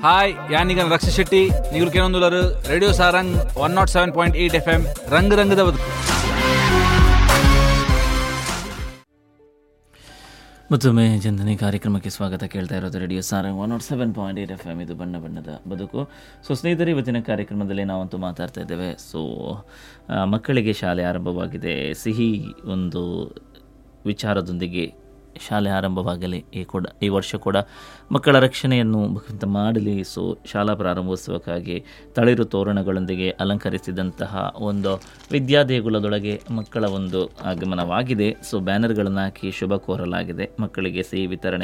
hi ಯಾನೀಗ Raksha Shetty ನೀವು ಕೇಳೊಂದುಲರು radio Sarang one nought seven point eight F M ರಂಗ್ ರಂಗದ ಬದುಕು ಮತ್ತೊಮ್ಮೆ ಚಂದನಿ ಕಾರ್ಯಕ್ರಮಕ್ಕೆ ಸ್ವಾಗತ ಕೇಳ್ತಾ ಇರೋದು radio Sarang one nought seven point eight F M ಇದು ಬಣ್ಣ ಬಣ್ಣದ ಬದುಕು ಸೊ ಸ್ನೇಹಿತರೆ ಇವತ್ತಿನ ಕಾರ್ಯಕ್ರಮದಲ್ಲಿ ನಾವಂತೂ ಮಾತಾಡ್ತಾ ಇದ್ದೇವೆ ಸೊ ಆ, ಮಕ್ಕಳಿಗೆ ಶಾಲೆ ಆರಂಭವಾಗಿದೆ ಸಿಹಿ ಒಂದು ವಿಚಾರದೊಂದಿಗೆ ಶಾಲೆ ಆರಂಭವಾಗಲಿ ಈ ಕೂಡ ಈ ವರ್ಷ ಕೂಡ ಮಕ್ಕಳ ರಕ್ಷಣೆಯನ್ನು ಭಗವಂತ ಮಾಡಲಿ ಸೊ ಶಾಲಾ ಪ್ರಾರಂಭೋತ್ಸವಕ್ಕಾಗಿ ತಳಿರು ತೋರಣಗಳೊಂದಿಗೆ ಅಲಂಕರಿಸಿದಂತಹ ಒಂದು ವಿದ್ಯಾದೇಗುಲದೊಳಗೆ ಮಕ್ಕಳ ಒಂದು ಆಗಮನವಾಗಿದೆ ಸೊ ಬ್ಯಾನರ್ಗಳನ್ನು ಹಾಕಿ ಶುಭ ಕೋರಲಾಗಿದೆ ಮಕ್ಕಳಿಗೆ ಸಿಹಿ ವಿತರಣೆ